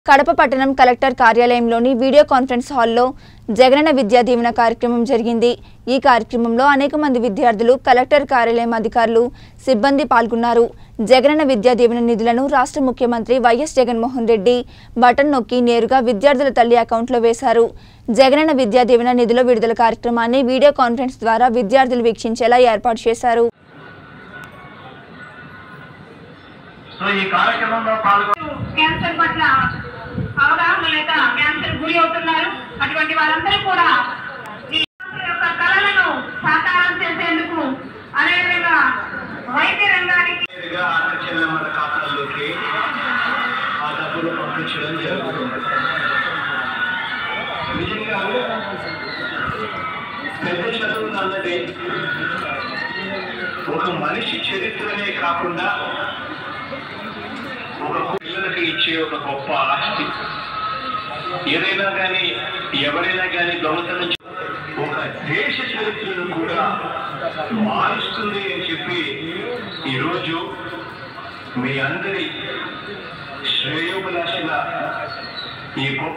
కడప పట్టణం collector కార్యాలయంలోని video conference హాల్లో జగనన్న విద్యా దీవెన కార్యక్రమం జరిగింది ఈ కార్యక్రమంలో అనేక మంది విద్యార్థులు కలెక్టర్ కార్యాలయం అధికారులు సిబ్బంది పాల్గొన్నారు జగనన్న విద్యా దీవెన నిధులను రాష్ట్ర ముఖ్యమంత్రి వైఎస్ జగన్మోహన్ రెడ్డి బటన్ నొక్కి నేరుగా విద్యార్థుల తల్లి అకౌంట్లో వేశారు జగనన్న విద్యా దీవెన నిధుల విడుదల కార్యక్రమాన్ని వీడియో కాన్ఫరెన్స్ ద్వారా విద్యార్థులు వీక్షించేలా ఏర్పాటు చేశారు సో ఈ కార్యక్రమంలో పాల్గొ క్యాన్సర్ పట్ల అవగాహన లేక క్యాన్సర్ గురి అవుతున్నారు అటువంటి వారందరూ కూడా ఈ క్యాన్సర్ యొక్క కళలను సాకారం చేసేందుకు అదేవిధంగా వైద్య రంగానికి నేరుగా అన్న చెల్లెమ్మల ఖాతాల్లోకి ఆ డబ్బులు పంపించడం జరుగుతుంది నిజంగా పెద్ద చదువు అన్నది ఒక మనిషి చరిత్రనే కాకుండా ఒక పిల్లలకి ఇచ్చే ఒక గొప్ప ఆస్తి ఏదైనా కానీ ఎవరైనా కానీ దొంగతనం చే- ఒక దేశ చరిత్రను కూడా మారుస్తుంది అని చెప్పి ఈరోజు మీ అందరి శ్రేయోభిలాషుల ఈ గొప్ప